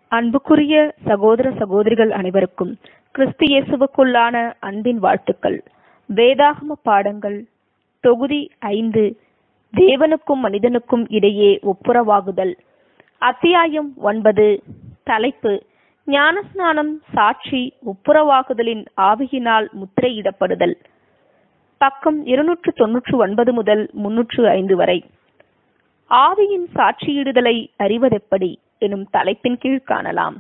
அன்புக்குரிய சகோதர சகோதரிகள் அனைவருக்கும் கிறிஸ்து இயேசுவுக்குள்ளான அன்பின் வாழ்த்துக்கள் வேதாகம பாடங்கள் தொகுதி ஐந்து தேவனுக்கும் மனிதனுக்கும் இடையே ஒப்புரவாகுதல் அத்தியாயம் ஒன்பது தலைப்பு ஞானஸ்நானம் சாட்சி ஒப்புரவாகுதலின் ஆவியினால் முத்திரையிடப்படுதல் பக்கம் இருநூற்று தொன்னூற்று ஒன்பது முதல் முன்னூற்று ஐந்து வரை ஆவியின் சாட்சியிடுதலை அறிவதெப்படி எனும் தலைப்பின் கீழ் காணலாம்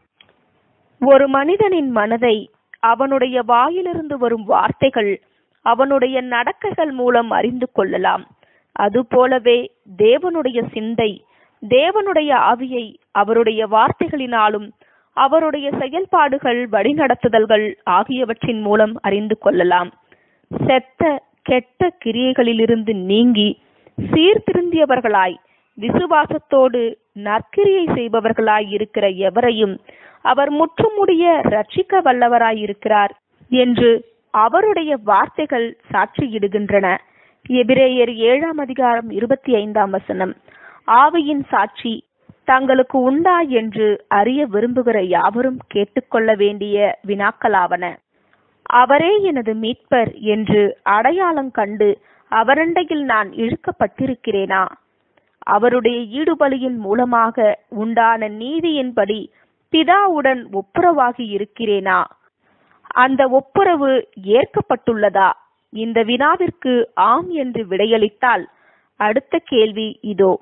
ஒரு மனிதனின் மனதை அவனுடைய வாயிலிருந்து வரும் வார்த்தைகள் அவனுடைய நடக்கைகள் மூலம் அறிந்து கொள்ளலாம் அதுபோலவே தேவனுடைய சிந்தை தேவனுடைய ஆவியை அவருடைய வார்த்தைகளினாலும் அவருடைய செயல்பாடுகள் வழிநடத்துதல்கள் ஆகியவற்றின் மூலம் அறிந்து கொள்ளலாம் செத்த கெட்ட கிரியைகளிலிருந்து நீங்கி சீர்திருந்தியவர்களாய் விசுவாசத்தோடு நற்கிரியை செய்பவர்களாய் இருக்கிற எவரையும் அவர் முற்றுமுடிய ரட்சிக்க வல்லவராய் இருக்கிறார் என்று அவருடைய வார்த்தைகள் சாட்சியிடுகின்றன எபிரேயர் ஏழாம் அதிகாரம் இருபத்தி ஐந்தாம் வசனம் ஆவியின் சாட்சி தங்களுக்கு உண்டா என்று அறிய விரும்புகிற யாவரும் கேட்டுக்கொள்ள வேண்டிய வினாக்களாவன அவரே எனது மீட்பர் என்று அடையாளம் கண்டு அவரண்டையில் நான் இழுக்கப்பட்டிருக்கிறேனா அவருடைய ஈடுபலியின் மூலமாக உண்டான நீதியின்படி பிதாவுடன் ஒப்புரவாகி இருக்கிறேனா அந்த ஒப்புரவு ஏற்கப்பட்டுள்ளதா இந்த வினாவிற்கு ஆம் என்று விடையளித்தால் அடுத்த கேள்வி இதோ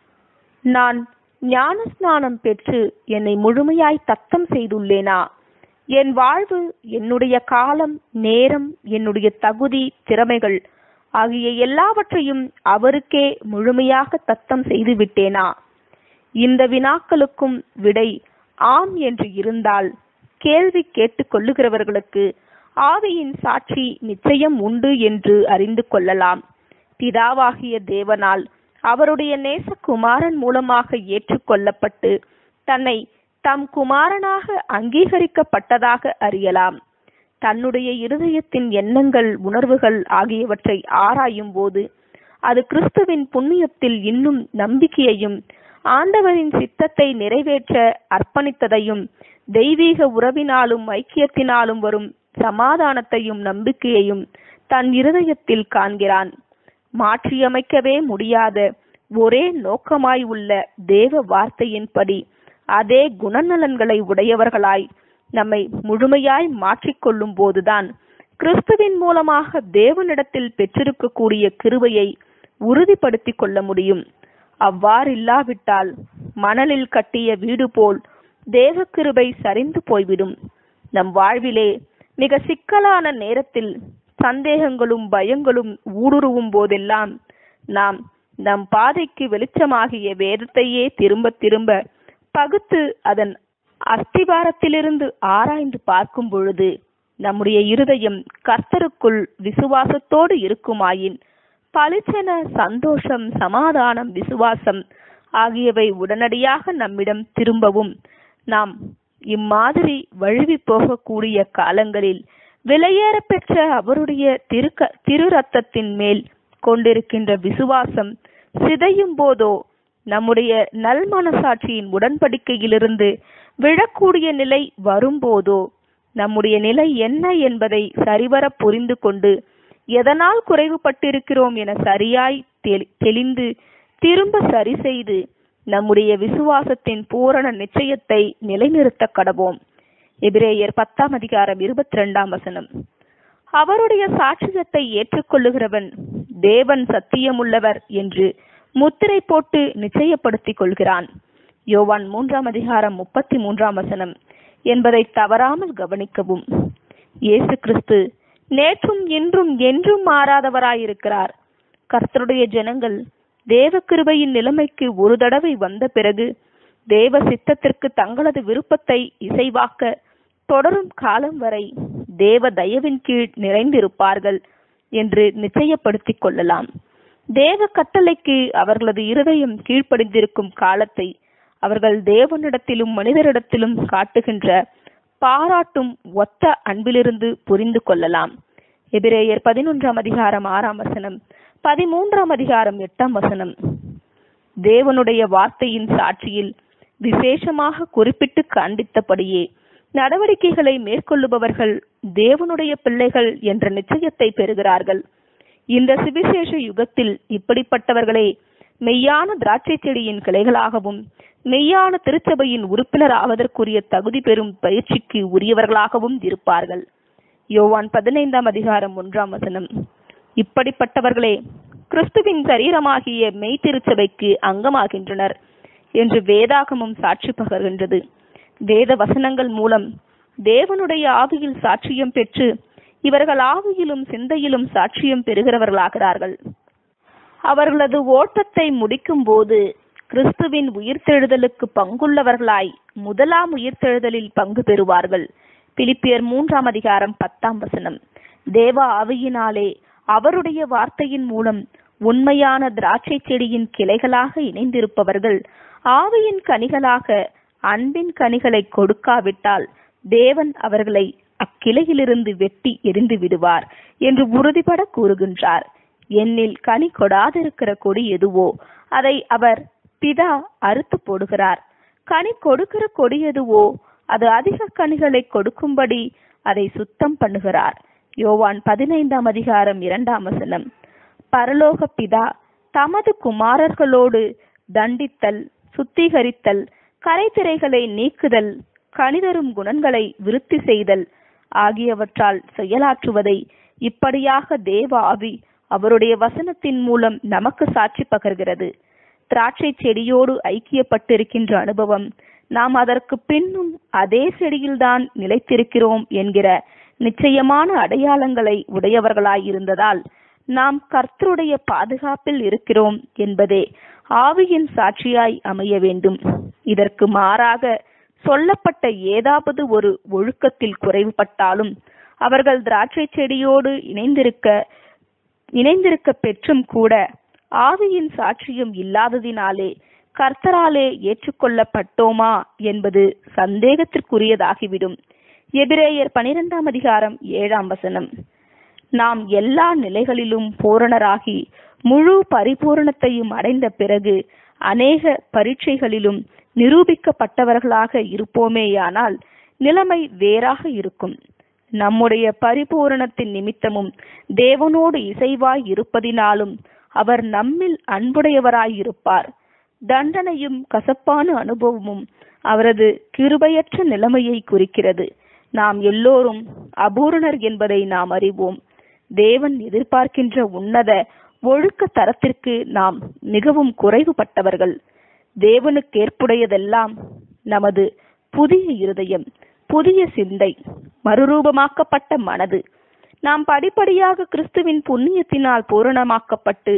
நான் ஞானஸ்நானம் பெற்று என்னை முழுமையாய் தத்தம் செய்துள்ளேனா என் வாழ்வு என்னுடைய காலம் நேரம் என்னுடைய தகுதி திறமைகள் ஆகிய எல்லாவற்றையும் அவருக்கே முழுமையாக தத்தம் செய்து விட்டேனா இந்த வினாக்களுக்கும் விடை ஆம் என்று இருந்தால் கேள்வி கேட்டுக் கொள்ளுகிறவர்களுக்கு ஆவியின் சாட்சி நிச்சயம் உண்டு என்று அறிந்து கொள்ளலாம் பிதாவாகிய தேவனால் அவருடைய நேசகுமாரன் மூலமாக ஏற்றுக்கொள்ளப்பட்டு தன்னை தம் குமாரனாக அங்கீகரிக்கப்பட்டதாக அறியலாம் தன்னுடைய இருதயத்தின் எண்ணங்கள் உணர்வுகள் ஆகியவற்றை ஆராயும் போது அது கிறிஸ்துவின் புண்ணியத்தில் இன்னும் நம்பிக்கையையும் ஆண்டவரின் சித்தத்தை நிறைவேற்ற அர்ப்பணித்ததையும் தெய்வீக உறவினாலும் ஐக்கியத்தினாலும் வரும் சமாதானத்தையும் நம்பிக்கையையும் தன் இருதயத்தில் காண்கிறான் மாற்றியமைக்கவே முடியாத ஒரே நோக்கமாய் உள்ள தேவ வார்த்தையின்படி அதே குணநலன்களை உடையவர்களாய் நம்மை முழுமையாய் மாற்றிக்கொள்ளும் போதுதான் கிறிஸ்துவின் மூலமாக தேவனிடத்தில் பெற்றிருக்கக்கூடிய கிருபையை உறுதிப்படுத்திக் கொள்ள முடியும் அவ்வாறில்லாவிட்டால் மணலில் கட்டிய வீடு போல் தேவ கிருபை சரிந்து போய்விடும் நம் வாழ்விலே மிக சிக்கலான நேரத்தில் சந்தேகங்களும் பயங்களும் ஊடுருவும் போதெல்லாம் நாம் நம் பாதைக்கு வெளிச்சமாகிய வேதத்தையே திரும்ப திரும்ப பகுத்து அதன் அஸ்திபாரத்திலிருந்து ஆராய்ந்து பார்க்கும் பொழுது நம்முடைய இருதயம் கர்த்தருக்குள் விசுவாசத்தோடு இருக்குமாயின் பளிச்சென சந்தோஷம் சமாதானம் விசுவாசம் ஆகியவை உடனடியாக நம்மிடம் திரும்பவும் நாம் இம்மாதிரி வழுவி போகக்கூடிய காலங்களில் விலையேற பெற்ற அவருடைய திருக்க திரு ரத்தத்தின் மேல் கொண்டிருக்கின்ற விசுவாசம் சிதையும் போதோ நம்முடைய நல் மனசாட்சியின் உடன்படிக்கையிலிருந்து விழக்கூடிய நிலை வரும்போதோ நம்முடைய நிலை என்ன என்பதை சரிவர புரிந்து கொண்டு எதனால் குறைவுபட்டிருக்கிறோம் என சரியாய் தெளிந்து திரும்ப சரி செய்து நம்முடைய விசுவாசத்தின் பூரண நிச்சயத்தை நிலைநிறுத்த கடவோம் எபிரேயர் பத்தாம் அதிகாரம் இருபத்தி ரெண்டாம் வசனம் அவருடைய சாட்சியத்தை ஏற்றுக்கொள்ளுகிறவன் தேவன் சத்தியமுள்ளவர் என்று முத்திரை போட்டு நிச்சயப்படுத்திக் கொள்கிறான் யோவான் மூன்றாம் அதிகாரம் முப்பத்தி மூன்றாம் வசனம் என்பதை தவறாமல் கவனிக்கவும் இயேசு கிறிஸ்து நேற்றும் இன்றும் என்றும் மாறாதவராயிருக்கிறார் கர்த்தருடைய ஜனங்கள் தேவ கிருபையின் நிலைமைக்கு ஒரு தடவை வந்த பிறகு தேவ சித்தத்திற்கு தங்களது விருப்பத்தை இசைவாக்க தொடரும் காலம் வரை தேவ தயவின் கீழ் நிறைந்திருப்பார்கள் என்று நிச்சயப்படுத்திக் கொள்ளலாம் தேவ கட்டளைக்கு அவர்களது இருதயம் கீழ்ப்படிந்திருக்கும் காலத்தை அவர்கள் தேவனிடத்திலும் மனிதரிடத்திலும் காட்டுகின்ற பாராட்டும் ஒத்த அன்பிலிருந்து புரிந்து கொள்ளலாம் எபிரேயர் பதினொன்றாம் அதிகாரம் ஆறாம் வசனம் பதிமூன்றாம் அதிகாரம் எட்டாம் வசனம் தேவனுடைய வார்த்தையின் சாட்சியில் விசேஷமாக குறிப்பிட்டு காண்பித்தபடியே நடவடிக்கைகளை மேற்கொள்ளுபவர்கள் தேவனுடைய பிள்ளைகள் என்ற நிச்சயத்தை பெறுகிறார்கள் இந்த சுவிசேஷ யுகத்தில் இப்படிப்பட்டவர்களே மெய்யான திராட்சை செடியின் கிளைகளாகவும் மெய்யான திருச்சபையின் உறுப்பினர் ஆவதற்குரிய தகுதி பெறும் பயிற்சிக்கு உரியவர்களாகவும் இருப்பார்கள் யோவான் பதினைந்தாம் அதிகாரம் ஒன்றாம் வசனம் இப்படிப்பட்டவர்களே கிறிஸ்துவின் சரீரமாகிய மெய் திருச்சபைக்கு அங்கமாகின்றனர் என்று வேதாகமும் சாட்சி பகர்கின்றது வேத வசனங்கள் மூலம் தேவனுடைய ஆவியில் சாட்சியம் பெற்று இவர்கள் ஆவியிலும் சிந்தையிலும் சாட்சியம் பெறுகிறவர்களாகிறார்கள் அவர்களது ஓட்டத்தை முடிக்கும் போது கிறிஸ்துவின் உயிர்த்தெழுதலுக்கு பங்குள்ளவர்களாய் முதலாம் உயிர்த்தெழுதலில் பங்கு பெறுவார்கள் பிலிப்பியர் மூன்றாம் அதிகாரம் பத்தாம் வசனம் தேவ ஆவியினாலே அவருடைய வார்த்தையின் மூலம் உண்மையான திராட்சை செடியின் கிளைகளாக இணைந்திருப்பவர்கள் ஆவியின் கனிகளாக அன்பின் கனிகளை கொடுக்காவிட்டால் தேவன் அவர்களை அக்கிளையிலிருந்து வெட்டி எரிந்து விடுவார் என்று உறுதிபட கூறுகின்றார் என்னில் கனி கொடாதிருக்கிற கொடி எதுவோ அதை அவர் பிதா அறுத்து போடுகிறார் கனி கொடுக்கிற கொடி எதுவோ அது அதிக கனிகளை கொடுக்கும்படி அதை சுத்தம் பண்ணுகிறார் யோவான் பதினைந்தாம் அதிகாரம் இரண்டாம் வசனம் பரலோக பிதா தமது குமாரர்களோடு தண்டித்தல் சுத்திகரித்தல் கரைத்திரைகளை நீக்குதல் கனிதரும் குணங்களை விருத்தி செய்தல் ஆகியவற்றால் செயலாற்றுவதை இப்படியாக தேவ ஆவி அவருடைய வசனத்தின் மூலம் நமக்கு சாட்சி பகர்கிறது திராட்சை செடியோடு ஐக்கியப்பட்டிருக்கின்ற அனுபவம் நாம் அதற்கு பின்னும் அதே செடியில்தான் நிலைத்திருக்கிறோம் என்கிற நிச்சயமான அடையாளங்களை உடையவர்களாயிருந்ததால் நாம் கர்த்தருடைய பாதுகாப்பில் இருக்கிறோம் என்பதே ஆவியின் சாட்சியாய் அமைய வேண்டும் இதற்கு மாறாக சொல்லப்பட்ட ஏதாவது ஒரு ஒழுக்கத்தில் குறைவுபட்டாலும் அவர்கள் திராட்சை செடியோடு இணைந்திருக்க இணைந்திருக்க பெற்றும் கூட ஆவியின் சாட்சியம் இல்லாததினாலே கர்த்தராலே ஏற்றுக்கொள்ளப்பட்டோமா என்பது சந்தேகத்திற்குரியதாகிவிடும் எபிரேயர் பனிரெண்டாம் அதிகாரம் ஏழாம் வசனம் நாம் எல்லா நிலைகளிலும் பூரணராகி முழு பரிபூரணத்தையும் அடைந்த பிறகு அநேக பரீட்சைகளிலும் நிரூபிக்கப்பட்டவர்களாக இருப்போமேயானால் நிலைமை வேறாக இருக்கும் நம்முடைய பரிபூரணத்தின் நிமித்தமும் தேவனோடு இசைவாய் இருப்பதினாலும் அவர் நம்மில் அன்புடையவராயிருப்பார் தண்டனையும் கசப்பான அனுபவமும் அவரது கிருபையற்ற நிலைமையை குறிக்கிறது நாம் எல்லோரும் அபூரணர் என்பதை நாம் அறிவோம் தேவன் எதிர்பார்க்கின்ற உன்னத ஒழுக்க தரத்திற்கு நாம் மிகவும் குறைவுபட்டவர்கள் தேவனுக்கு ஏற்புடையதெல்லாம் நமது புதிய இருதயம் புதிய சிந்தை மறுரூபமாக்கப்பட்ட மனது நாம் படிப்படியாக கிறிஸ்துவின் புண்ணியத்தினால் பூரணமாக்கப்பட்டு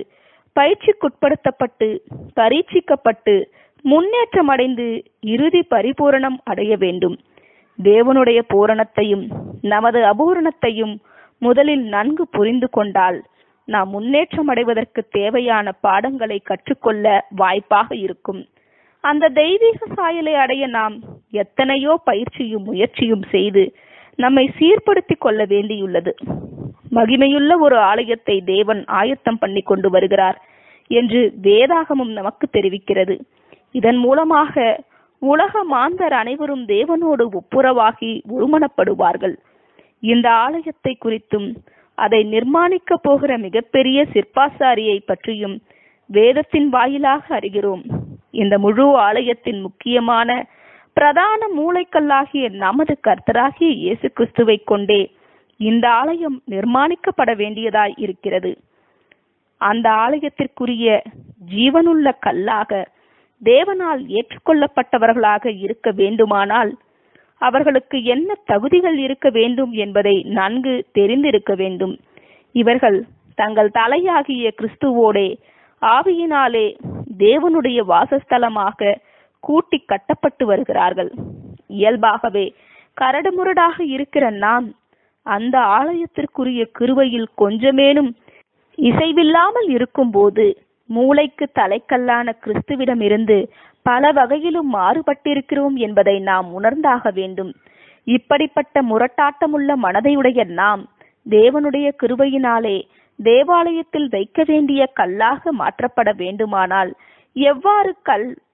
பயிற்சிக்குட்படுத்தப்பட்டு பரீட்சிக்கப்பட்டு முன்னேற்றமடைந்து இறுதி பரிபூரணம் அடைய வேண்டும் தேவனுடைய பூரணத்தையும் நமது அபூரணத்தையும் முதலில் நன்கு புரிந்து கொண்டால் நாம் முன்னேற்றம் அடைவதற்கு தேவையான பாடங்களை கற்றுக்கொள்ள வாய்ப்பாக இருக்கும் அந்த தெய்வீக சாயலை அடைய நாம் எத்தனையோ பயிற்சியும் முயற்சியும் செய்து நம்மை சீர்படுத்திக் கொள்ள வேண்டியுள்ளது மகிமையுள்ள ஒரு ஆலயத்தை தேவன் ஆயத்தம் பண்ணி கொண்டு வருகிறார் என்று வேதாகமும் நமக்கு தெரிவிக்கிறது இதன் மூலமாக உலக மாந்தர் அனைவரும் தேவனோடு ஒப்புரவாகி ஒருமனப்படுவார்கள் இந்த ஆலயத்தை குறித்தும் அதை நிர்மாணிக்க போகிற மிகப்பெரிய சிற்பாசாரியை பற்றியும் வேதத்தின் வாயிலாக அறிகிறோம் இந்த முழு ஆலயத்தின் முக்கியமான பிரதான மூளைக்கல்லாகிய நமது கர்த்தராகிய இயேசு கிறிஸ்துவை கொண்டே இந்த ஆலயம் நிர்மாணிக்கப்பட வேண்டியதாய் இருக்கிறது அந்த ஆலயத்திற்குரிய ஜீவனுள்ள கல்லாக தேவனால் ஏற்றுக்கொள்ளப்பட்டவர்களாக இருக்க வேண்டுமானால் அவர்களுக்கு என்ன தகுதிகள் இருக்க வேண்டும் என்பதை நன்கு தெரிந்திருக்க வேண்டும் இவர்கள் தங்கள் தலையாகிய கிறிஸ்துவோடே ஆவியினாலே தேவனுடைய வாசஸ்தலமாக கூட்டி கட்டப்பட்டு வருகிறார்கள் இயல்பாகவே கரடுமுரடாக இருக்கிற நாம் அந்த ஆலயத்திற்குரிய கிருவையில் கொஞ்சமேனும் இசைவில்லாமல் இருக்கும்போது மூளைக்கு தலைக்கல்லான கிறிஸ்துவிடமிருந்து பல வகையிலும் மாறுபட்டிருக்கிறோம் என்பதை நாம் உணர்ந்தாக வேண்டும் இப்படிப்பட்ட முரட்டாட்டமுள்ள மனதையுடைய நாம் தேவனுடைய கிருபையினாலே தேவாலயத்தில் வைக்க வேண்டிய கல்லாக மாற்றப்பட வேண்டுமானால் எவ்வாறு கல்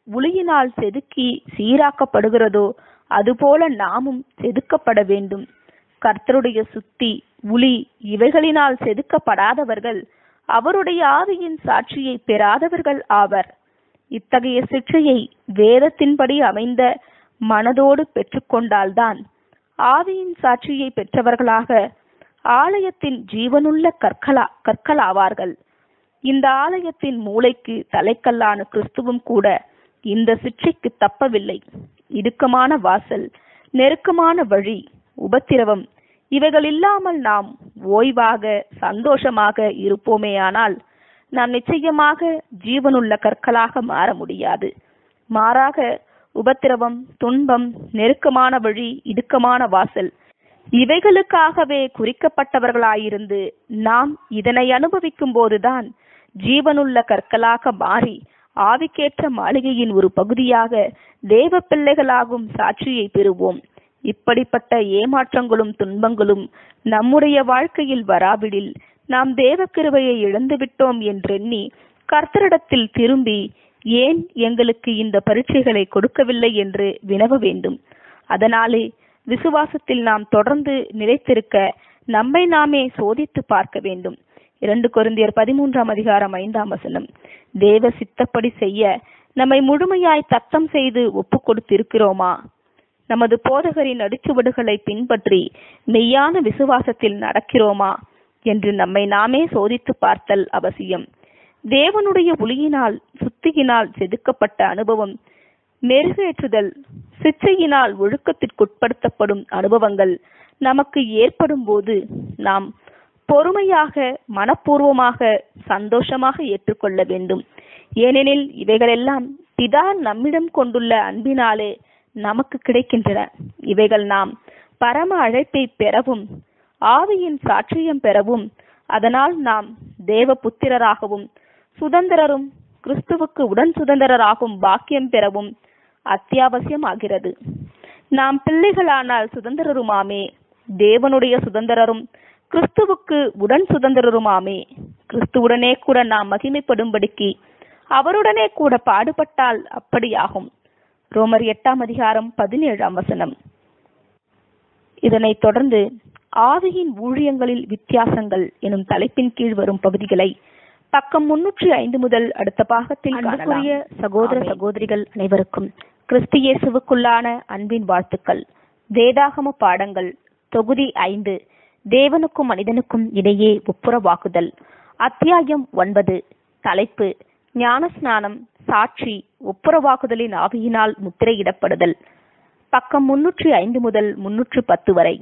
உளியினால் செதுக்கி சீராக்கப்படுகிறதோ அதுபோல நாமும் செதுக்கப்பட வேண்டும் கர்த்தருடைய சுத்தி உளி இவைகளினால் செதுக்கப்படாதவர்கள் அவருடைய ஆவியின் சாட்சியை பெறாதவர்கள் ஆவர் இத்தகைய சிற்றையை வேதத்தின்படி அமைந்த மனதோடு பெற்றுக்கொண்டால்தான் ஆவியின் சாட்சியை பெற்றவர்களாக ஆலயத்தின் ஜீவனுள்ள கற்களா கற்களாவார்கள் இந்த ஆலயத்தின் மூளைக்கு தலைக்கல்லான கிறிஸ்துவும் கூட இந்த சிற்றைக்கு தப்பவில்லை இடுக்கமான வாசல் நெருக்கமான வழி உபத்திரவம் இவைகள் இல்லாமல் நாம் ஓய்வாக சந்தோஷமாக இருப்போமேயானால் நாம் நிச்சயமாக ஜீவனுள்ள கற்களாக மாற முடியாது மாறாக உபத்திரவம் துன்பம் நெருக்கமான வழி இடுக்கமான வாசல் இவைகளுக்காகவே குறிக்கப்பட்டவர்களாயிருந்து நாம் இதனை அனுபவிக்கும் போதுதான் ஜீவனுள்ள கற்களாக மாறி ஆவிக்கேற்ற மாளிகையின் ஒரு பகுதியாக தேவ பிள்ளைகளாகும் சாட்சியை பெறுவோம் இப்படிப்பட்ட ஏமாற்றங்களும் துன்பங்களும் நம்முடைய வாழ்க்கையில் வராவிடில் நாம் தேவ கிருபையை இழந்துவிட்டோம் என்றெண்ணி கர்த்தரிடத்தில் திரும்பி ஏன் எங்களுக்கு இந்த பரீட்சைகளை கொடுக்கவில்லை என்று வினவ வேண்டும் அதனாலே விசுவாசத்தில் நாம் தொடர்ந்து நிலைத்திருக்க நம்மை நாமே சோதித்து பார்க்க வேண்டும் இரண்டு கொரிந்தியர் பதிமூன்றாம் அதிகாரம் ஐந்தாம் வசனம் தேவ சித்தப்படி செய்ய நம்மை முழுமையாய் தத்தம் செய்து ஒப்பு கொடுத்திருக்கிறோமா நமது போதகரின் அடிச்சுவடுகளை பின்பற்றி மெய்யான விசுவாசத்தில் நடக்கிறோமா என்று நம்மை நாமே சோதித்து பார்த்தல் அவசியம் தேவனுடைய ஒளியினால் சுத்தியினால் செதுக்கப்பட்ட அனுபவம் மெருகேற்றுதல் சிச்சையினால் ஒழுக்கத்திற்குட்படுத்தப்படும் அனுபவங்கள் நமக்கு ஏற்படும் போது நாம் பொறுமையாக மனப்பூர்வமாக சந்தோஷமாக ஏற்றுக்கொள்ள வேண்டும் ஏனெனில் இவைகளெல்லாம் பிதா நம்மிடம் கொண்டுள்ள அன்பினாலே நமக்கு கிடைக்கின்றன இவைகள் நாம் பரம அழைப்பை பெறவும் ஆவியின் சாட்சியம் பெறவும் அதனால் நாம் தேவ புத்திரராகவும் சுதந்திரரும் கிறிஸ்துவுக்கு உடன் சுதந்திரராகும் பாக்கியம் பெறவும் அத்தியாவசியம் ஆகிறது நாம் பிள்ளைகளானால் சுதந்திரருமாமே தேவனுடைய சுதந்திரரும் கிறிஸ்துவுக்கு உடன் சுதந்திரருமாமே கிறிஸ்துவுடனே கூட நாம் மகிமைப்படும்படிக்கு அவருடனே கூட பாடுபட்டால் அப்படியாகும் ரோமர் எட்டாம் அதிகாரம் பதினேழாம் வசனம் இதனைத் தொடர்ந்து ஆவியின் ஊழியங்களில் வித்தியாசங்கள் எனும் தலைப்பின் கீழ் வரும் பகுதிகளை பக்கம் முன்னூற்றி ஐந்து முதல் அடுத்த பாகத்தில் அன்புக்குரிய சகோதர சகோதரிகள் அனைவருக்கும் கிறிஸ்து இயேசுவுக்குள்ளான அன்பின் வாழ்த்துக்கள் வேதாகம பாடங்கள் தொகுதி ஐந்து தேவனுக்கும் மனிதனுக்கும் இடையே ஒப்புரவாக்குதல் அத்தியாயம் ஒன்பது தலைப்பு ஞானஸ்நானம் சாட்சி ஒப்புரவாக்குதலின் ஆவியினால் முத்திரையிடப்படுதல் பக்கம் முன்னூற்றி ஐந்து முதல் முன்னூற்று பத்து வரை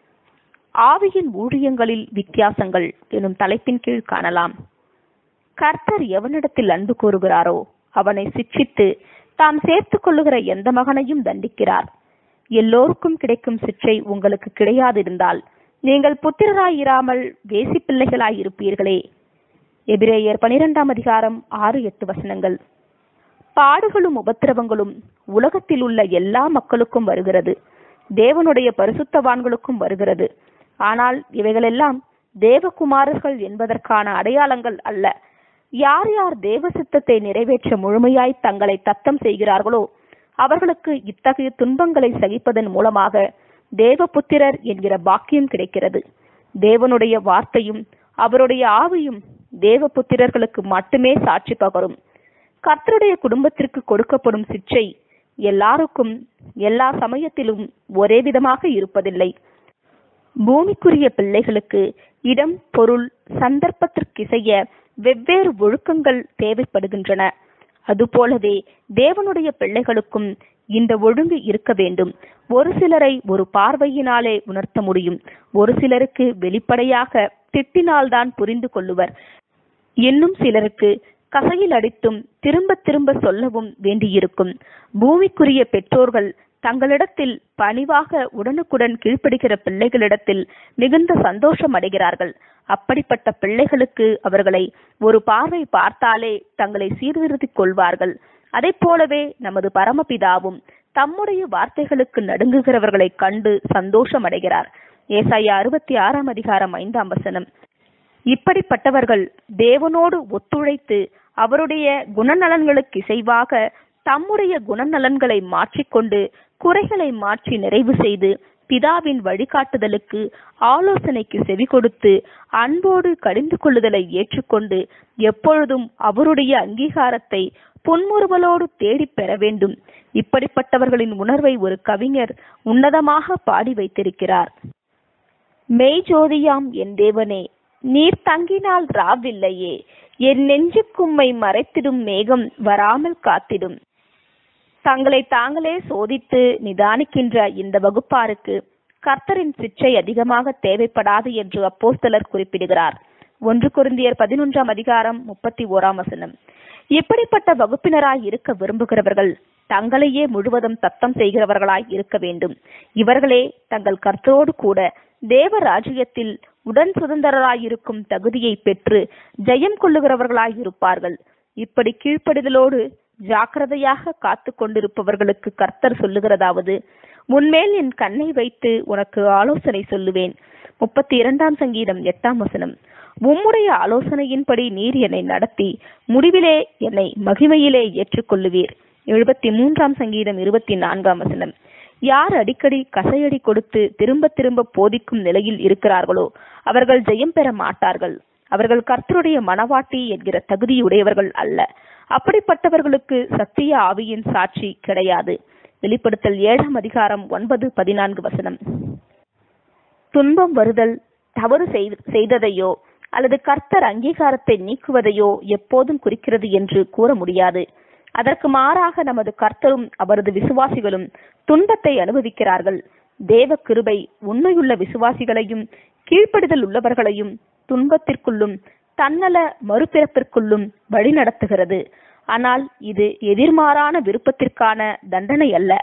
ஆவியின் ஊழியங்களில் வித்தியாசங்கள் எனும் தலைப்பின் கீழ் காணலாம் கர்த்தர் எவனிடத்தில் அன்பு கூறுகிறாரோ அவனை சிட்சித்து தாம் சேர்த்துக் கொள்ளுகிற எந்த மகனையும் தண்டிக்கிறார் எல்லோருக்கும் கிடைக்கும் சிற்றை உங்களுக்கு கிடையாதிருந்தால் நீங்கள் புத்திரராயிராமல் வேசி பிள்ளைகளாய் இருப்பீர்களே எபிரேயர் பனிரெண்டாம் அதிகாரம் ஆறு எட்டு வசனங்கள் பாடுகளும் உபத்திரவங்களும் உலகத்தில் உள்ள எல்லா மக்களுக்கும் வருகிறது தேவனுடைய பரிசுத்தவான்களுக்கும் வருகிறது ஆனால் இவைகளெல்லாம் தேவகுமாரர்கள் என்பதற்கான அடையாளங்கள் அல்ல யார் யார் தேவ சித்தத்தை நிறைவேற்ற முழுமையாய் தங்களை தத்தம் செய்கிறார்களோ அவர்களுக்கு இத்தகைய துன்பங்களை சகிப்பதன் மூலமாக தேவபுத்திரர் என்கிற பாக்கியம் கிடைக்கிறது தேவனுடைய வார்த்தையும் அவருடைய ஆவியும் தேவபுத்திரர்களுக்கு மட்டுமே சாட்சி பகரும் கர்த்தருடைய குடும்பத்திற்கு கொடுக்கப்படும் சிற்றை எல்லாருக்கும் எல்லா சமயத்திலும் ஒரே விதமாக இருப்பதில்லை பூமிக்குரிய பிள்ளைகளுக்கு இடம் பொருள் சந்தர்ப்பத்திற்கிசைய வெவ்வேறு ஒழுக்கங்கள் தேவைப்படுகின்றன அதுபோலவே தேவனுடைய பிள்ளைகளுக்கும் இந்த ஒழுங்கு இருக்க வேண்டும் ஒரு சிலரை ஒரு பார்வையினாலே உணர்த்த முடியும் ஒரு சிலருக்கு வெளிப்படையாக திட்டினால்தான் புரிந்து கொள்ளுவர் இன்னும் சிலருக்கு கசையில் அடித்தும் திரும்ப திரும்ப சொல்லவும் வேண்டியிருக்கும் பூமிக்குரிய பெற்றோர்கள் தங்களிடத்தில் பணிவாக உடனுக்குடன் கீழ்ப்படுகிற பிள்ளைகளிடத்தில் மிகுந்த சந்தோஷம் அடைகிறார்கள் அப்படிப்பட்ட பிள்ளைகளுக்கு அவர்களை ஒரு பார்வை பார்த்தாலே தங்களை சீர்திருத்திக் கொள்வார்கள் அதை போலவே நமது பரமபிதாவும் தம்முடைய வார்த்தைகளுக்கு நடுங்குகிறவர்களை கண்டு சந்தோஷம் அடைகிறார் ஏசாயா அறுபத்தி ஆறாம் அதிகாரம் ஐந்தாம் வசனம் இப்படிப்பட்டவர்கள் தேவனோடு ஒத்துழைத்து அவருடைய குணநலன்களுக்கு இசைவாக தம்முடைய குணநலன்களை மாற்றிக்கொண்டு குறைகளை மாற்றி நிறைவு செய்து பிதாவின் வழிகாட்டுதலுக்கு ஆலோசனைக்கு செவி கொடுத்து அன்போடு கடிந்து கொள்ளுதலை ஏற்றுக்கொண்டு எப்பொழுதும் அவருடைய அங்கீகாரத்தை புன்முறுவலோடு தேடிப் பெற வேண்டும் இப்படிப்பட்டவர்களின் உணர்வை ஒரு கவிஞர் உன்னதமாக பாடி வைத்திருக்கிறார் மெய்ஜோதியாம் என் தேவனே நீர் தங்கினால் ராவில்லையே என் நெஞ்சுக்கும்மை மறைத்திடும் மேகம் வராமல் காத்திடும் தங்களை தாங்களே சோதித்து நிதானிக்கின்ற இந்த வகுப்பாருக்கு கர்த்தரின் சிற்றை அதிகமாக தேவைப்படாது என்று அப்போஸ்தலர் குறிப்பிடுகிறார் ஒன்று குருந்தியர் பதினொன்றாம் அதிகாரம் முப்பத்தி ஓராம் வசனம் இப்படிப்பட்ட வகுப்பினராய் இருக்க விரும்புகிறவர்கள் தங்களையே முழுவதும் தத்தம் செய்கிறவர்களாய் இருக்க வேண்டும் இவர்களே தங்கள் கர்த்தரோடு கூட தேவ ராஜ்யத்தில் உடன் சுதந்திரராயிருக்கும் தகுதியை பெற்று ஜெயம் கொள்ளுகிறவர்களாய் இருப்பார்கள் இப்படி கீழ்ப்படிதலோடு ஜாக்கிரதையாக காத்து கொண்டிருப்பவர்களுக்கு கர்த்தர் சொல்லுகிறதாவது உன்மேல் என் கண்ணை வைத்து உனக்கு ஆலோசனை சொல்லுவேன் முப்பத்தி இரண்டாம் சங்கீதம் எட்டாம் வசனம் உம்முடைய ஆலோசனையின்படி நீர் என்னை நடத்தி முடிவிலே என்னை மகிமையிலே ஏற்றுக்கொள்ளுவீர் எழுபத்தி மூன்றாம் சங்கீதம் இருபத்தி நான்காம் வசனம் யார் அடிக்கடி கசையடி கொடுத்து திரும்ப திரும்ப போதிக்கும் நிலையில் இருக்கிறார்களோ அவர்கள் ஜெயம் பெற மாட்டார்கள் அவர்கள் கர்த்தருடைய மனவாட்டி என்கிற தகுதியுடையவர்கள் அல்ல அப்படிப்பட்டவர்களுக்கு சத்திய ஆவியின் சாட்சி கிடையாது வெளிப்படுத்தல் ஏழாம் அதிகாரம் ஒன்பது பதினான்கு வசனம் துன்பம் வருதல் தவறு செய்ததையோ அல்லது கர்த்தர் அங்கீகாரத்தை நீக்குவதையோ எப்போதும் குறிக்கிறது என்று கூற முடியாது அதற்கு மாறாக நமது கர்த்தரும் அவரது விசுவாசிகளும் துன்பத்தை அனுபவிக்கிறார்கள் தேவ கிருபை உண்மையுள்ள விசுவாசிகளையும் கீழ்ப்படிதல் உள்ளவர்களையும் துன்பத்திற்குள்ளும் தன்னல மறுபிறப்பிற்குள்ளும் வழிநடத்துகிறது ஆனால் இது எதிர்மாறான விருப்பத்திற்கான தண்டனை அல்ல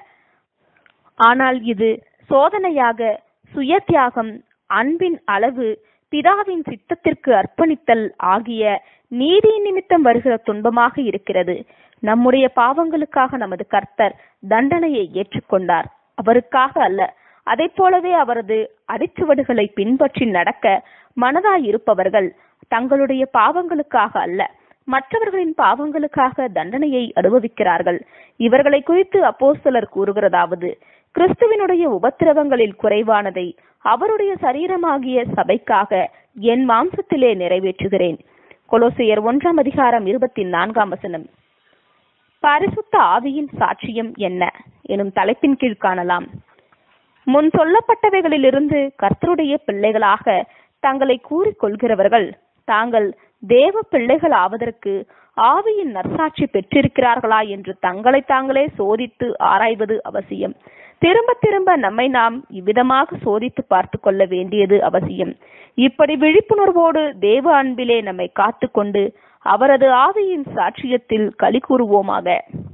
ஆனால் இது சோதனையாக சுய தியாகம் அன்பின் அளவு பிதாவின் சித்தத்திற்கு அர்ப்பணித்தல் ஆகிய நீதி நிமித்தம் வருகிற துன்பமாக இருக்கிறது நம்முடைய பாவங்களுக்காக நமது கர்த்தர் தண்டனையை ஏற்றுக்கொண்டார் அவருக்காக அல்ல அதை போலவே அவரது அடிச்சுவடுகளை பின்பற்றி நடக்க மனதாயிருப்பவர்கள் தங்களுடைய பாவங்களுக்காக அல்ல மற்றவர்களின் பாவங்களுக்காக தண்டனையை அனுபவிக்கிறார்கள் இவர்களை குறித்து அப்போஸ்தலர் கூறுகிறதாவது கிறிஸ்துவினுடைய உபத்திரவங்களில் குறைவானதை அவருடைய சரீரமாகிய சபைக்காக என் மாம்சத்திலே நிறைவேற்றுகிறேன் கொலோசையர் ஒன்றாம் அதிகாரம் இருபத்தி நான்காம் வசனம் பரிசுத்த ஆவியின் சாட்சியம் என்ன எனும் தலைப்பின் கீழ் காணலாம் முன் சொல்லப்பட்டவைகளிலிருந்து கர்த்தருடைய பிள்ளைகளாக தங்களை கூறிக்கொள்கிறவர்கள் தாங்கள் தேவ பிள்ளைகள் ஆவதற்கு ஆவியின் நற்சாட்சி பெற்றிருக்கிறார்களா என்று தங்களை தாங்களே சோதித்து ஆராய்வது அவசியம் திரும்ப திரும்ப நம்மை நாம் இவ்விதமாக சோதித்து பார்த்து கொள்ள வேண்டியது அவசியம் இப்படி விழிப்புணர்வோடு தேவ அன்பிலே நம்மை காத்துக்கொண்டு அவரது ஆவியின் சாட்சியத்தில் களி கூறுவோமாக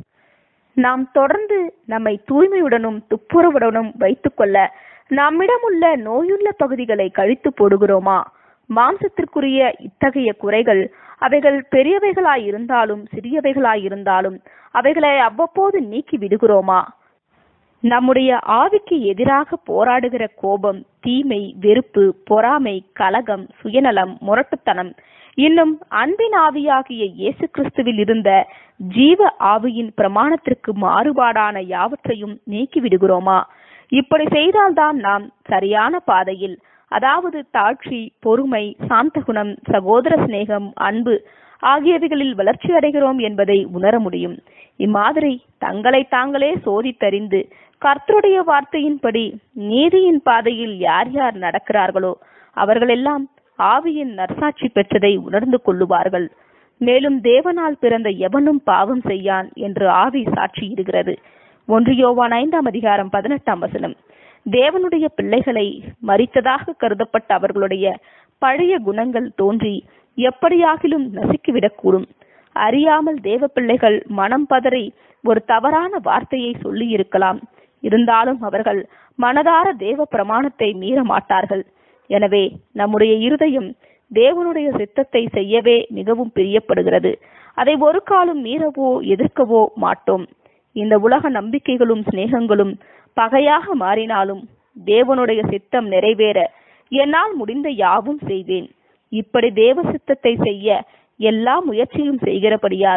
நாம் தொடர்ந்து நம்மை தூய்மையுடனும் துப்புரவுடனும் வைத்துக்கொள்ள நம்மிடமுள்ள நோயுள்ள பகுதிகளை கழித்து போடுகிறோமா மாம்சத்திற்குரிய இத்தகைய குறைகள் அவைகள் பெரியவைகளாய் இருந்தாலும் சிறியவைகளாய் இருந்தாலும் அவைகளை அவ்வப்போது நீக்கி விடுகிறோமா நம்முடைய ஆவிக்கு எதிராக போராடுகிற கோபம் தீமை வெறுப்பு பொறாமை கலகம் சுயநலம் முரட்டுத்தனம் இன்னும் அன்பின் ஆவியாகிய இயேசு கிறிஸ்துவில் இருந்த ஜீவ ஆவியின் பிரமாணத்திற்கு மாறுபாடான யாவற்றையும் நீக்கி விடுகிறோமா இப்படி செய்தால்தான் நாம் சரியான பாதையில் அதாவது தாழ்ச்சி பொறுமை சாந்தகுணம் சகோதர சிநேகம் அன்பு ஆகியவைகளில் வளர்ச்சி அடைகிறோம் என்பதை உணர முடியும் இம்மாதிரி தங்களை தாங்களே சோதித்தறிந்து கர்த்தருடைய வார்த்தையின்படி நீதியின் பாதையில் யார் யார் நடக்கிறார்களோ அவர்களெல்லாம் ஆவியின் நற்சாட்சி பெற்றதை உணர்ந்து கொள்ளுவார்கள் மேலும் தேவனால் பிறந்த எவனும் பாவம் செய்யான் என்று ஆவி சாட்சியிடுகிறது ஒன்று யோவான் ஐந்தாம் அதிகாரம் பதினெட்டாம் வசனம் தேவனுடைய பிள்ளைகளை மறித்ததாக கருதப்பட்ட அவர்களுடைய பழைய குணங்கள் தோன்றி எப்படியாகிலும் நசுக்கிவிடக்கூடும் அறியாமல் தேவ பிள்ளைகள் மனம் பதறி ஒரு தவறான வார்த்தையை சொல்லி இருக்கலாம் இருந்தாலும் அவர்கள் மனதார தேவ பிரமாணத்தை மீற மாட்டார்கள் எனவே நம்முடைய இருதயம் தேவனுடைய சித்தத்தை செய்யவே மிகவும் பிரியப்படுகிறது அதை ஒரு காலம் மீறவோ எதிர்க்கவோ மாட்டோம் இந்த உலக நம்பிக்கைகளும் சிநேகங்களும் பகையாக மாறினாலும் தேவனுடைய சித்தம் நிறைவேற என்னால் முடிந்த யாவும் செய்வேன் இப்படி தேவ சித்தத்தை செய்ய எல்லா முயற்சியும் செய்கிறபடியால்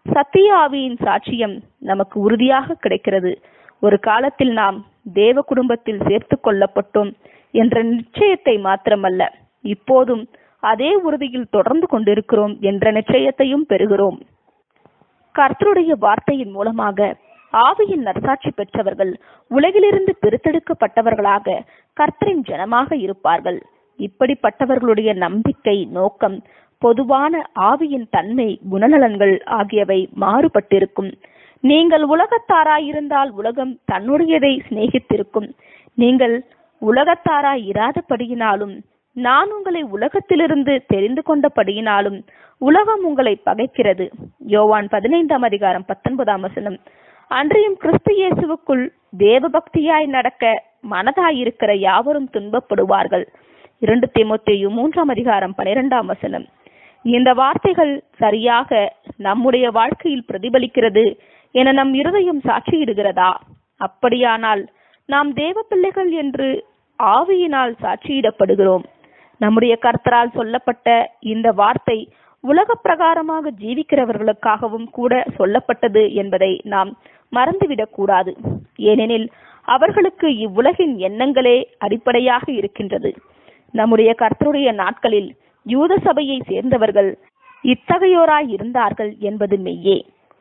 சத்திய ஆவியின் சாட்சியம் நமக்கு உறுதியாக கிடைக்கிறது ஒரு காலத்தில் நாம் தேவ குடும்பத்தில் சேர்த்து கொள்ளப்பட்டோம் என்ற நிச்சயத்தை மாத்திரமல்ல இப்போதும் அதே உறுதியில் தொடர்ந்து கொண்டிருக்கிறோம் என்ற நிச்சயத்தையும் பெறுகிறோம் கர்த்தருடைய வார்த்தையின் மூலமாக ஆவியின் நற்சாட்சி பெற்றவர்கள் உலகிலிருந்து பிரித்தெடுக்கப்பட்டவர்களாக கர்த்தரின் ஜனமாக இருப்பார்கள் இப்படிப்பட்டவர்களுடைய நம்பிக்கை நோக்கம் பொதுவான ஆவியின் தன்மை குணநலன்கள் ஆகியவை மாறுபட்டிருக்கும் நீங்கள் உலகத்தாராயிருந்தால் உலகம் தன்னுடையதை சிநேகித்திருக்கும் நீங்கள் உலகத்தாராய் இராதபடியினாலும் நான் உங்களை உலகத்திலிருந்து தெரிந்து கொண்டபடியினாலும் உலகம் உங்களை பகைக்கிறது யோவான் பதினைந்தாம் அதிகாரம் பத்தொன்பதாம் வசனம் அன்றியும் கிறிஸ்து இயேசுவுக்குள் தேவபக்தியாய் நடக்க மனதாயிருக்கிற யாவரும் துன்பப்படுவார்கள் இரண்டு தீமோத்தேயு மூன்றாம் அதிகாரம் பனிரெண்டாம் வசனம் இந்த வார்த்தைகள் சரியாக நம்முடைய வாழ்க்கையில் பிரதிபலிக்கிறது என நம் இருதயம் சாட்சியிடுகிறதா அப்படியானால் நாம் தேவ பிள்ளைகள் என்று ஆவியினால் சாட்சியிடப்படுகிறோம் நம்முடைய கர்த்தரால் சொல்லப்பட்ட இந்த வார்த்தை உலக பிரகாரமாக ஜீவிக்கிறவர்களுக்காகவும் கூட சொல்லப்பட்டது என்பதை நாம் மறந்துவிடக் கூடாது ஏனெனில் அவர்களுக்கு இவ்வுலகின் எண்ணங்களே அடிப்படையாக இருக்கின்றது நம்முடைய கர்த்தருடைய நாட்களில் யூத சபையை சேர்ந்தவர்கள் இத்தகையோராய் இருந்தார்கள் என்பது மெய்யே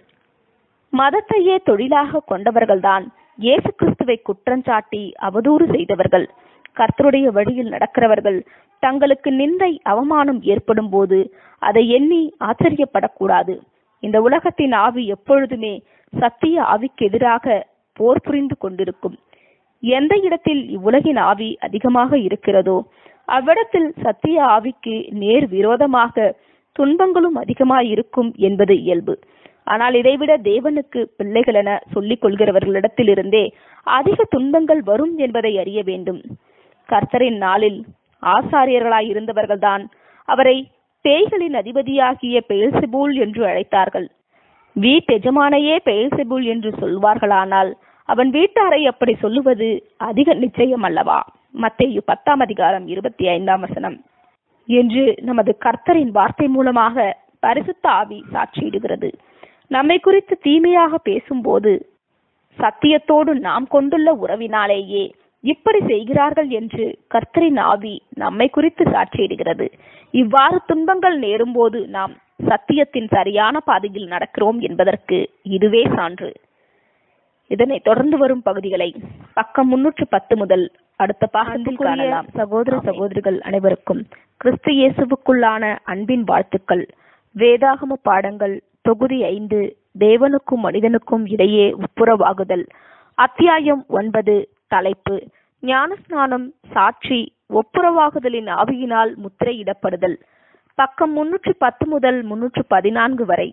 மதத்தையே தொழிலாக கொண்டவர்கள்தான் இயேசு கிறிஸ்துவை குற்றஞ்சாட்டி அவதூறு செய்தவர்கள் கர்த்தருடைய வழியில் நடக்கிறவர்கள் தங்களுக்கு நிந்தை அவமானம் ஏற்படும் போது அதை எண்ணி ஆச்சரியப்படக்கூடாது இந்த உலகத்தின் ஆவி எப்பொழுதுமே சத்திய ஆவிக்கு எதிராக போர் புரிந்து கொண்டிருக்கும் எந்த இடத்தில் இவ்வுலகின் ஆவி அதிகமாக இருக்கிறதோ அவ்விடத்தில் சத்திய ஆவிக்கு நேர் விரோதமாக துன்பங்களும் அதிகமாய் இருக்கும் என்பது இயல்பு ஆனால் இதைவிட தேவனுக்கு பிள்ளைகள் என சொல்லிக் கொள்கிறவர்களிடத்திலிருந்தே அதிக துன்பங்கள் வரும் என்பதை அறிய வேண்டும் கர்த்தரின் நாளில் ஆசாரியர்களாய் இருந்தவர்கள்தான் அவரை பேய்களின் அதிபதியாகிய பெயல்செபூல் என்று அழைத்தார்கள் வீட்டெஜமானையே பெயல்செபூல் என்று சொல்வார்களானால் அவன் வீட்டாரை அப்படி சொல்லுவது அதிக நிச்சயம் அல்லவா மத்தேயு பத்தாம் அதிகாரம் இருபத்தி ஐந்தாம் வசனம் என்று நமது கர்த்தரின் வார்த்தை மூலமாக பரிசுத்த ஆவி சாட்சியிடுகிறது நம்மை குறித்து தீமையாக பேசும்போது சத்தியத்தோடு நாம் கொண்டுள்ள உறவினாலேயே இப்படி செய்கிறார்கள் என்று கர்த்தரின் ஆவி நம்மை குறித்து சாட்சியிடுகிறது இவ்வாறு துன்பங்கள் நேரும்போது நாம் சத்தியத்தின் சரியான பாதையில் நடக்கிறோம் என்பதற்கு இதுவே சான்று இதனை தொடர்ந்து வரும் பகுதிகளை பக்கம் முன்னூற்று பத்து முதல் அடுத்த பாகத்தில் காணலாம் சகோதர சகோதரிகள் அனைவருக்கும் கிறிஸ்து இயேசுவுக்குள்ளான அன்பின் வாழ்த்துக்கள் வேதாகம பாடங்கள் தொகுதி ஐந்து தேவனுக்கும் மனிதனுக்கும் இடையே ஒப்புரவாகுதல் அத்தியாயம் ஒன்பது தலைப்பு ஞானஸ்நானம் சாட்சி ஒப்புரவாகுதலின் ஆவியினால் முத்திரையிடப்படுதல் பக்கம் முன்னூற்று பத்து முதல் முன்னூற்று பதினான்கு வரை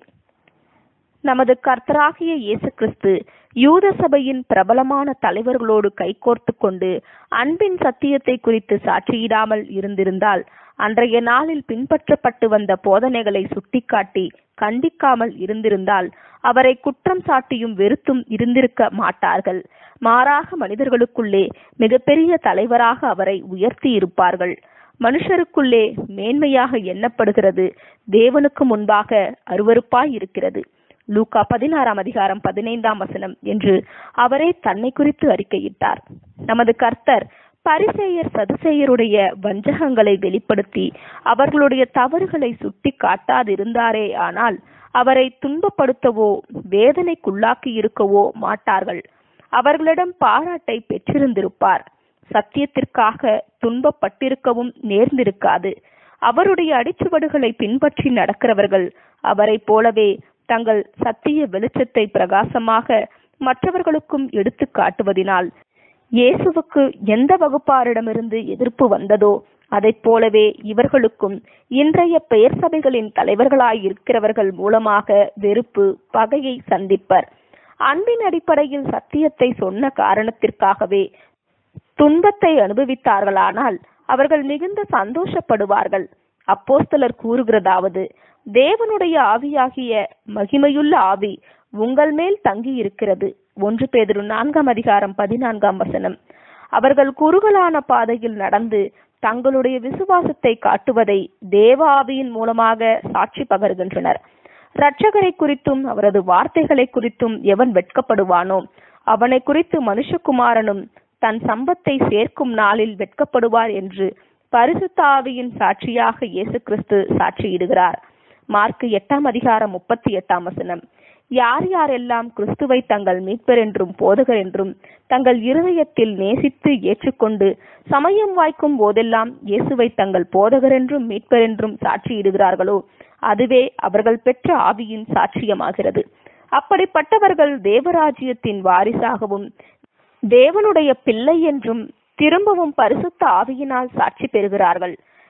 நமது கர்த்தராகிய இயேசு கிறிஸ்து யூத சபையின் பிரபலமான தலைவர்களோடு கைகோர்த்து கொண்டு அன்பின் சத்தியத்தை குறித்து சாட்சியிடாமல் இருந்திருந்தால் அன்றைய நாளில் பின்பற்றப்பட்டு வந்த போதனைகளை சுட்டிக்காட்டி கண்டிக்காமல் இருந்திருந்தால் அவரை குற்றம் சாட்டியும் வெறுத்தும் இருந்திருக்க மாட்டார்கள் மாறாக மனிதர்களுக்குள்ளே மிகப்பெரிய தலைவராக அவரை உயர்த்தி இருப்பார்கள் மனுஷருக்குள்ளே மேன்மையாக எண்ணப்படுகிறது தேவனுக்கு முன்பாக அருவருப்பாய் இருக்கிறது லூக்கா பதினாறாம் அதிகாரம் பதினைந்தாம் வசனம் என்று அவரே தன்னை குறித்து அறிக்கையிட்டார் நமது கர்த்தர் பரிசேயர் சதுசேயருடைய வஞ்சகங்களை வெளிப்படுத்தி அவர்களுடைய தவறுகளை சுட்டி காட்டாதிருந்தாரே ஆனால் அவரை துன்பப்படுத்தவோ வேதனைக்குள்ளாக்கி இருக்கவோ மாட்டார்கள் அவர்களிடம் பாராட்டை பெற்றிருந்திருப்பார் சத்தியத்திற்காக துன்பப்பட்டிருக்கவும் நேர்ந்திருக்காது அவருடைய அடிச்சுவடுகளை பின்பற்றி நடக்கிறவர்கள் அவரை போலவே தங்கள் சத்திய வெளிச்சத்தை பிரகாசமாக மற்றவர்களுக்கும் எடுத்து காட்டுவதினால் இயேசுவுக்கு எந்த வகுப்பாரிடமிருந்து எதிர்ப்பு வந்ததோ அதைப் போலவே இவர்களுக்கும் இன்றைய பெயர் சபைகளின் தலைவர்களாய் இருக்கிறவர்கள் மூலமாக வெறுப்பு பகையை சந்திப்பர் அன்பின் அடிப்படையில் சத்தியத்தை சொன்ன காரணத்திற்காகவே துன்பத்தை அனுபவித்தார்களானால் அவர்கள் மிகுந்த சந்தோஷப்படுவார்கள் அப்போஸ்தலர் கூறுகிறதாவது தேவனுடைய ஆவியாகிய மகிமையுள்ள ஆவி உங்கள் மேல் தங்கி இருக்கிறது ஒன்று பேதிரு நான்காம் அதிகாரம் பதினான்காம் வசனம் அவர்கள் குறுகலான பாதையில் நடந்து தங்களுடைய விசுவாசத்தை காட்டுவதை தேவ ஆவியின் மூலமாக சாட்சி பகர்கின்றனர் இரட்சகரை குறித்தும் அவரது வார்த்தைகளை குறித்தும் எவன் வெட்கப்படுவானோ அவனை குறித்து மனுஷகுமாரனும் தன் சம்பத்தை சேர்க்கும் நாளில் வெட்கப்படுவார் என்று பரிசுத்த ஆவியின் சாட்சியாக இயேசு கிறிஸ்து சாட்சியிடுகிறார் மார்க் எட்டாம் அதிகாரம் முப்பத்தி எட்டாம் வசனம் யார் யாரெல்லாம் கிறிஸ்துவை தங்கள் மீட்பர் என்றும் போதகர் என்றும் தங்கள் இருதயத்தில் நேசித்து ஏற்றுக்கொண்டு சமயம் வாய்க்கும் போதெல்லாம் இயேசுவை தங்கள் போதகர் என்றும் மீட்பர் என்றும் சாட்சியிடுகிறார்களோ அதுவே அவர்கள் பெற்ற ஆவியின் சாட்சியமாகிறது அப்படிப்பட்டவர்கள் தேவராஜ்யத்தின் வாரிசாகவும் தேவனுடைய பிள்ளை என்றும் திரும்பவும் பரிசுத்த ஆவியினால் சாட்சி பெறுகிறார்கள்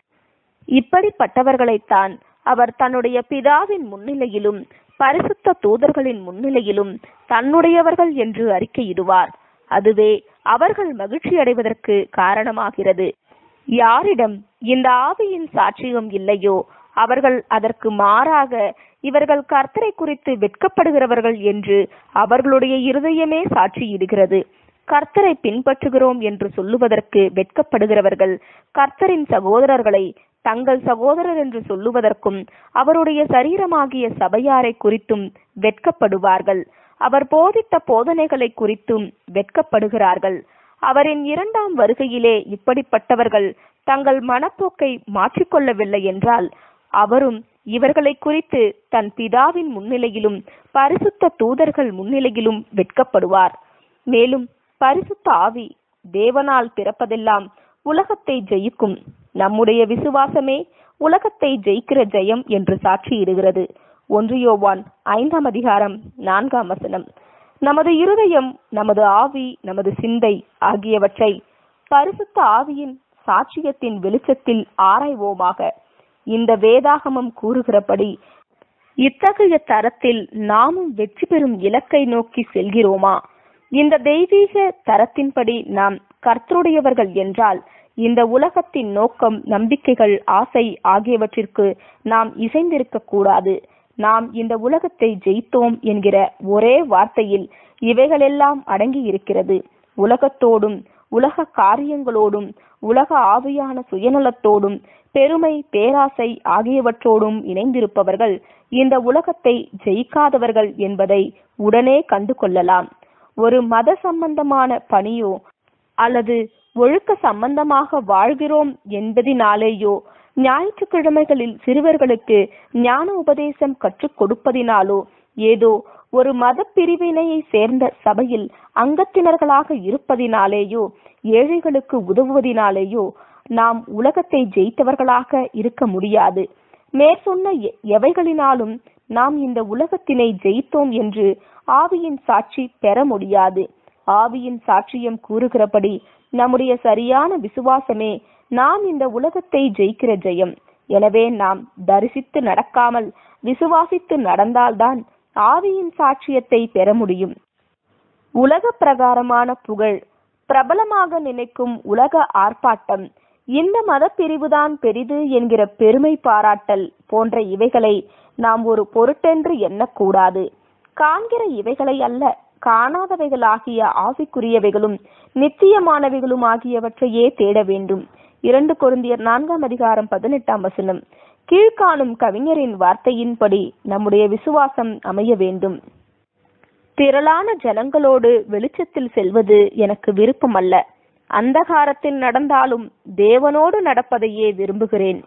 இப்படிப்பட்டவர்களைத்தான் அவர் தன்னுடைய பிதாவின் முன்னிலையிலும் பரிசுத்த தூதர்களின் முன்னிலையிலும் தன்னுடையவர்கள் என்று அறிக்கையிடுவார் அதுவே அவர்கள் மகிழ்ச்சி அடைவதற்கு காரணமாகிறது யாரிடம் இந்த ஆவியின் சாட்சியம் இல்லையோ அவர்கள் அதற்கு மாறாக இவர்கள் கர்த்தரை குறித்து வெட்கப்படுகிறவர்கள் என்று அவர்களுடைய இருதயமே சாட்சியிடுகிறது கர்த்தரை பின்பற்றுகிறோம் என்று சொல்லுவதற்கு வெட்கப்படுகிறவர்கள் கர்த்தரின் சகோதரர்களை தங்கள் சகோதரர் என்று சொல்லுவதற்கும் அவருடைய சரீரமாகிய சபையாரை குறித்தும் வெட்கப்படுவார்கள் அவர் போதித்த போதனைகளை குறித்தும் வெட்கப்படுகிறார்கள் அவரின் இரண்டாம் வருகையிலே இப்படிப்பட்டவர்கள் தங்கள் மனப்போக்கை மாற்றிக்கொள்ளவில்லை என்றால் அவரும் இவர்களை குறித்து தன் பிதாவின் முன்னிலையிலும் பரிசுத்த தூதர்கள் முன்னிலையிலும் வெட்கப்படுவார் மேலும் பரிசுத்த ஆவி தேவனால் பிறப்பதெல்லாம் உலகத்தை ஜெயிக்கும் நம்முடைய விசுவாசமே உலகத்தை ஜெயிக்கிற ஜெயம் என்று சாட்சியிடுகிறது ஒன்று யோவான் ஐந்தாம் அதிகாரம் நான்காம் வசனம் நமது இருதயம் நமது ஆவி நமது சிந்தை ஆகியவற்றை பரிசுத்த ஆவியின் சாட்சியத்தின் வெளிச்சத்தில் ஆராய்வோமாக இந்த வேதாகமம் கூறுகிறபடி இத்தகைய தரத்தில் நாமும் வெற்றி பெறும் இலக்கை நோக்கி செல்கிறோமா இந்த தெய்வீக தரத்தின்படி நாம் கர்த்தருடையவர்கள் என்றால் இந்த உலகத்தின் நோக்கம் நம்பிக்கைகள் ஆசை ஆகியவற்றிற்கு நாம் இசைந்திருக்க கூடாது நாம் இந்த உலகத்தை ஜெயித்தோம் என்கிற ஒரே வார்த்தையில் இவைகளெல்லாம் அடங்கி இருக்கிறது உலகத்தோடும் உலக காரியங்களோடும் உலக ஆவியான சுயநலத்தோடும் பெருமை பேராசை ஆகியவற்றோடும் இணைந்திருப்பவர்கள் இந்த உலகத்தை ஜெயிக்காதவர்கள் என்பதை உடனே கண்டு கொள்ளலாம் ஒரு மத சம்பந்தமான பணியோ அல்லது ஒழுக்க சம்பந்தமாக வாழ்கிறோம் என்பதினாலேயோ ஞாயிற்றுக்கிழமைகளில் சிறுவர்களுக்கு ஞான உபதேசம் கற்றுக் கொடுப்பதினாலோ ஏதோ ஒரு மத பிரிவினையை சேர்ந்த சபையில் அங்கத்தினர்களாக இருப்பதினாலேயோ ஏழைகளுக்கு உதவுவதினாலேயோ நாம் உலகத்தை ஜெயித்தவர்களாக இருக்க முடியாது மேற்சொன்ன எவைகளினாலும் நாம் இந்த உலகத்தினை ஜெயித்தோம் என்று ஆவியின் சாட்சி பெற முடியாது ஆவியின் சாட்சியம் கூறுகிறபடி நம்முடைய சரியான விசுவாசமே நாம் இந்த உலகத்தை ஜெயிக்கிற ஜெயம் எனவே நாம் தரிசித்து நடக்காமல் விசுவாசித்து நடந்தால்தான் ஆவியின் சாட்சியத்தை பெற முடியும் உலக பிரகாரமான புகழ் பிரபலமாக நினைக்கும் உலக ஆர்ப்பாட்டம் இந்த மத பிரிவுதான் பெரிது என்கிற பெருமை பாராட்டல் போன்ற இவைகளை நாம் ஒரு பொருட்டென்று எண்ணக்கூடாது காண்கிற இவைகளை அல்ல காணாதவைகளாகிய ஆவிக்குரியவைகளும் நிச்சயமானவைகளும் ஆகியவற்றையே தேட வேண்டும் இரண்டு கொருந்தியர் நான்காம் அதிகாரம் பதினெட்டாம் வசனம் கீழ்காணும் கவிஞரின் வார்த்தையின்படி நம்முடைய விசுவாசம் அமைய வேண்டும் திரளான ஜனங்களோடு வெளிச்சத்தில் செல்வது எனக்கு விருப்பமல்ல அந்தகாரத்தில் நடந்தாலும் தேவனோடு நடப்பதையே விரும்புகிறேன்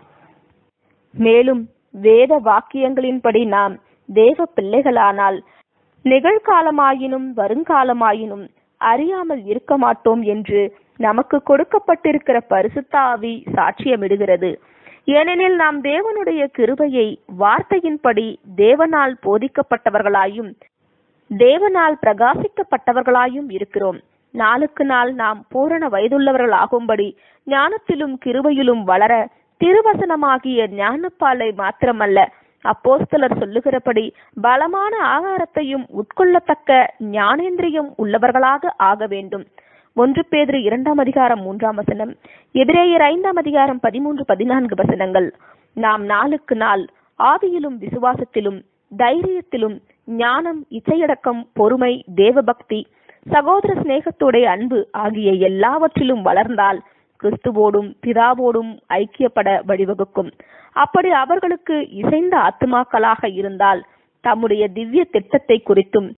மேலும் வேத வாக்கியங்களின்படி நாம் தேவ பிள்ளைகளானால் நிகழ்காலமாயினும் வருங்காலமாயினும் அறியாமல் இருக்க மாட்டோம் என்று நமக்கு கொடுக்கப்பட்டிருக்கிற பரிசுத்த ஆவி சாட்சியமிடுகிறது ஏனெனில் நாம் தேவனுடைய கிருபையை வார்த்தையின்படி தேவனால் போதிக்கப்பட்டவர்களாயும் தேவனால் பிரகாசிக்கப்பட்டவர்களாயும் இருக்கிறோம் நாளுக்கு நாள் நாம் பூரண வயதுள்ளவர்களாகும்படி ஞானத்திலும் கிருபையிலும் வளர திருவசனமாகிய ஞானப்பாலை மாத்திரமல்ல அப்போஸ்தலர் சொல்லுகிறபடி பலமான ஆகாரத்தையும் உட்கொள்ளத்தக்க ஞானேந்திரியம் உள்ளவர்களாக ஆக வேண்டும் ஒன்று பேதிரு இரண்டாம் அதிகாரம் மூன்றாம் வசனம் எதிரேயர் ஐந்தாம் அதிகாரம் பதிமூன்று பதினான்கு வசனங்கள் நாம் நாளுக்கு நாள் ஆவியிலும் விசுவாசத்திலும் தைரியத்திலும் ஞானம் இச்சையடக்கம் பொறுமை தேவபக்தி சகோதர சிநேகத்தோடைய அன்பு ஆகிய எல்லாவற்றிலும் வளர்ந்தால் கிறிஸ்துவோடும் பிதாவோடும் ஐக்கியப்பட வழிவகுக்கும் அப்படி அவர்களுக்கு இசைந்த ஆத்துமாக்களாக இருந்தால் தம்முடைய திவ்ய திட்டத்தை குறித்தும்